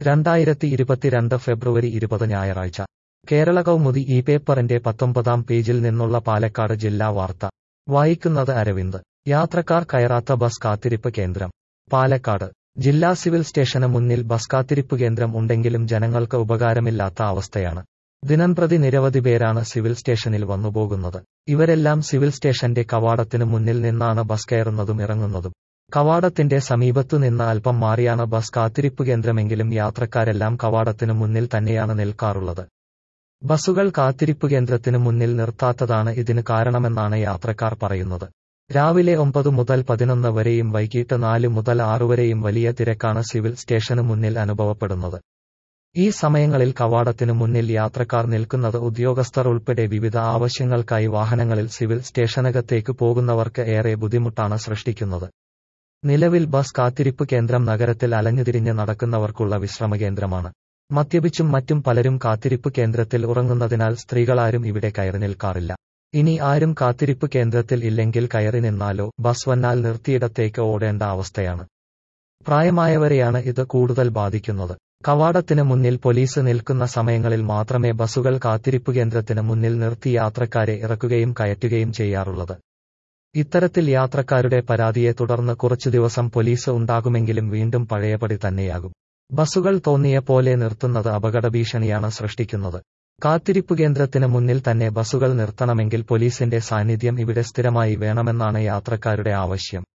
രണ്ടായിരത്തി ഇരുപത്തിരണ്ട് ഫെബ്രുവരി ഇരുപത് ഞായറാഴ്ച കേരള കൗമുദി ഈ പേപ്പറിന്റെ പത്തൊമ്പതാം പേജിൽ നിന്നുള്ള പാലക്കാട് ജില്ലാ വാർത്ത വായിക്കുന്നത് അരവിന്ദ് യാത്രക്കാർ കയറാത്ത ബസ് കാത്തിരിപ്പ് കേന്ദ്രം പാലക്കാട് ജില്ലാ സിവിൽ സ്റ്റേഷന് മുന്നിൽ ബസ് കാത്തിരിപ്പ് കേന്ദ്രം ഉണ്ടെങ്കിലും ജനങ്ങൾക്ക് ഉപകാരമില്ലാത്ത അവസ്ഥയാണ് ദിനംപ്രതി നിരവധി പേരാണ് സിവിൽ സ്റ്റേഷനിൽ വന്നുപോകുന്നത് ഇവരെല്ലാം സിവിൽ സ്റ്റേഷന്റെ കവാടത്തിന് മുന്നിൽ നിന്നാണ് ബസ് കയറുന്നതും ഇറങ്ങുന്നതും കവാടത്തിന്റെ സമീപത്തു നിന്ന് അല്പം മാറിയാണ് ബസ് കാത്തിരിപ്പ് കേന്ദ്രമെങ്കിലും യാത്രക്കാരെല്ലാം കവാടത്തിനു മുന്നിൽ തന്നെയാണ് നിൽക്കാറുള്ളത് ബസുകൾ കാത്തിരിപ്പ് കേന്ദ്രത്തിന് മുന്നിൽ നിർത്താത്തതാണ് ഇതിന് കാരണമെന്നാണ് യാത്രക്കാർ പറയുന്നത് രാവിലെ ഒമ്പത് മുതൽ പതിനൊന്ന് വരെയും വൈകിട്ട് നാല് മുതൽ ആറ് വരെയും വലിയ തിരക്കാണ് സിവിൽ സ്റ്റേഷന് മുന്നിൽ അനുഭവപ്പെടുന്നത് ഈ സമയങ്ങളിൽ കവാടത്തിനു മുന്നിൽ യാത്രക്കാർ നിൽക്കുന്നത് ഉദ്യോഗസ്ഥർ ഉൾപ്പെടെ വിവിധ ആവശ്യങ്ങൾക്കായി വാഹനങ്ങളിൽ സിവിൽ സ്റ്റേഷനകത്തേക്ക് പോകുന്നവർക്ക് ഏറെ ബുദ്ധിമുട്ടാണ് സൃഷ്ടിക്കുന്നത് നിലവിൽ ബസ് കാത്തിരിപ്പ് കേന്ദ്രം നഗരത്തിൽ അലഞ്ഞുതിരിഞ്ഞ് നടക്കുന്നവർക്കുള്ള വിശ്രമകേന്ദ്രമാണ് മദ്യപിച്ചും മറ്റും പലരും കാത്തിരിപ്പ് കേന്ദ്രത്തിൽ ഉറങ്ങുന്നതിനാൽ സ്ത്രീകളാരും ഇവിടെ കയറി നിൽക്കാറില്ല ഇനി ആരും കാത്തിരിപ്പ് കേന്ദ്രത്തിൽ ഇല്ലെങ്കിൽ കയറി നിന്നാലോ ബസ് വന്നാൽ നിർത്തിയിടത്തേക്ക് ഓടേണ്ട അവസ്ഥയാണ് പ്രായമായവരെയാണ് ഇത് കൂടുതൽ ബാധിക്കുന്നത് കവാടത്തിന് മുന്നിൽ പോലീസ് നിൽക്കുന്ന സമയങ്ങളിൽ മാത്രമേ ബസുകൾ കാത്തിരിപ്പ് കേന്ദ്രത്തിന് മുന്നിൽ നിർത്തി യാത്രക്കാരെ ഇറക്കുകയും കയറ്റുകയും ചെയ്യാറുള്ളത് ഇത്തരത്തിൽ യാത്രക്കാരുടെ പരാതിയെ തുടർന്ന് കുറച്ചു ദിവസം പോലീസ് ഉണ്ടാകുമെങ്കിലും വീണ്ടും പഴയപടി തന്നെയാകും ബസുകൾ തോന്നിയ പോലെ നിർത്തുന്നത് അപകട ഭീഷണിയാണ് സൃഷ്ടിക്കുന്നത് കാത്തിരിപ്പ് കേന്ദ്രത്തിന് മുന്നിൽ തന്നെ ബസുകൾ നിർത്തണമെങ്കിൽ പോലീസിന്റെ സാന്നിധ്യം ഇവിടെ സ്ഥിരമായി വേണമെന്നാണ് യാത്രക്കാരുടെ ആവശ്യം